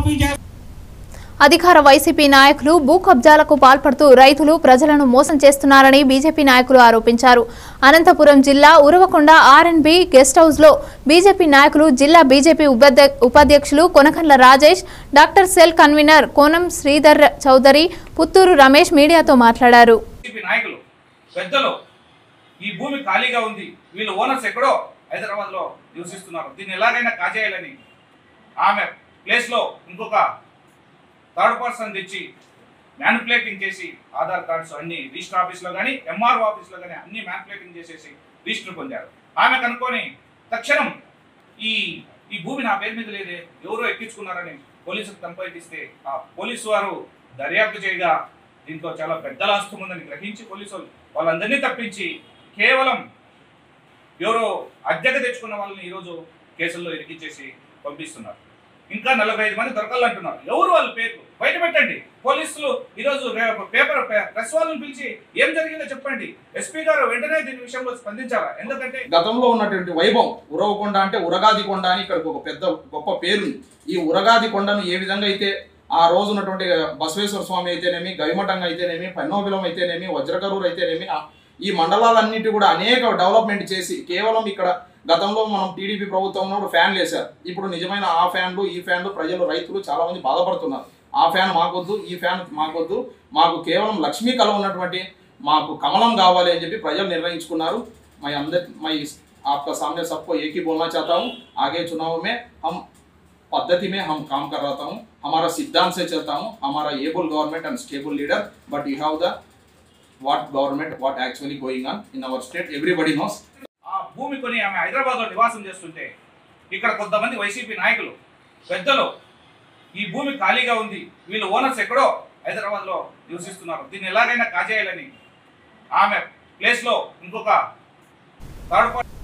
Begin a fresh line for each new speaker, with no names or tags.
మాఫీ చేస్తారు
అధికార వైసీపీ నాయకులు భూ కబ్జాలకు పాల్పడుతూ రైతులు ప్రజలను మోసం చేస్తున్నారని బీజేపీ నాయకులు ఆరోపించారు అనంతపురం జిల్లా ఉరవకొండ ఆర్ఎన్బి గెస్ట్ హౌస్ లో బీజేపీ నాయకులు జిల్లా బీజేపీ ఉపాధ్య- ఉపాధ్యక్షులు Konakanla Rajesh doctor cell convener Konam Sridhar Chowdary Puttur Ramesh మీడియాతో మాట్లాడారు
టీడీపీ నాయకులు పెద్దలు ఈ భూమి ఖాళీగా ఉంది వీళ్ళు ఓనర్స్ ఎక్కడో హైదరాబాద్ లో నివసిస్తున్నారు దీన్ని ఎలాగైనా కాజేయాలని ఆమె ప్లేస్ లో ఇంకొక థర్డ్ పర్సన్ తెచ్చి మ్యానిపులేటింగ్ చేసి ఆధార్ కార్డ్స్ అన్ని రిజిస్టర్ ఆఫీస్ లో కానీ ఎంఆర్ఓ ఆఫీస్ లో కానీ అన్ని మ్యానిపులేటింగ్ చేసేసి రిజిస్టర్ పొందారు ఆమె కనుక్కొని తక్షణం ఈ ఈ భూమి నా పేరు మీద లేదే ఎవరో ఎక్కించుకున్నారని పోలీసులకు కంప్లైంట్ ఇస్తే ఆ పోలీసు వారు దర్యాప్తు చేయగా దీంట్లో చాలా పెద్ద లాస్తం ఉందని గ్రహించి పోలీసు వాళ్ళు వాళ్ళందరినీ తప్పించి కేవలం ఎవరో అద్దెకు తెచ్చుకున్న వాళ్ళని ఈరోజు కేసుల్లో ఇరికించేసి పంపిస్తున్నారు ఇంకా నలభై ఐదు మంది దొరకాలంటున్నారు ఎవరు వాళ్ళ పేర్లు బయట పెట్టండి పోలీసులు ఈరోజు రే- పేపర్ పే- ప్రెస్ వాళ్ళని పిలిచి ఏం జరిగిందో చెప్పండి ఎస్పీ గారు వెంటనే దీని విషయంలో స్పందించాలా ఎందుకంటే
గతంలో ఉన్నటువంటి వైభవం ఉరవకొండ అంటే ఉరగాది కొండ అని ఇక్కడికి ఒక పెద్ద గొప్ప పేరు ఈ ఉరగాది కొండను ఏ విధంగా అయితే ఆ రోజు ఉన్నటువంటి బసవేశ్వర స్వామి అయితేనేమి గవిమఠంగా అయితేనేమి పన్నోబిలం అయితేనేమి వజ్రకరూరు అయితేనేమి ఆ- ఈ మండలాలన్నిటి కూడా అనేక డెవలప్మెంట్ చేసి కేవలం ఇక్కడ గతంలో మనం టీడీపీ ప్రభుత్వం ఉన్నప్పుడు ఫ్యాన్లు వేశారు ఇప్పుడు నిజమైన ఆ ఫ్యాన్లు ఈ ఫ్యాన్లు ప్రజలు రైతులు చాలా మంది బాధపడుతున్నారు ఆ ఫ్యాన్ మాకొద్దు ఈ ఫ్యాన్ మాకొద్దు మాకు కేవలం లక్ష్మీ కళ ఉన్నటువంటి మాకు కమలం కావాలి అని చెప్పి ప్రజలు నిర్ణయించుకున్నారు मैं अंदर मैं इस आपका सामने सबको एक ही बोलना चाहता हूँ आगे चुनाव में हम पद्धति में हम काम कर रहा हूँ हमारा सिद्धांत से चलता हूँ हमारा able government and stable leader but you have the what government what actually going on in our state everybody knows
ఆ భూమి కొని ఆమె హైదరాబాద్ లో నివాసం చేస్తుంటే ఇక్కడ కొంతమంది వైసీపీ నాయకులు పెద్దలు ఈ భూమి ఖాళీగా ఉంది వీళ్ళు ఓనర్స్ ఎక్కడో హైదరాబాద్ లో నివసిస్తున్నారు దీన్ని ఎలాగైనా కాజేయాలని ఆమె ప్లేస్ లో ఇంకొక థర్డ్ పార్టీ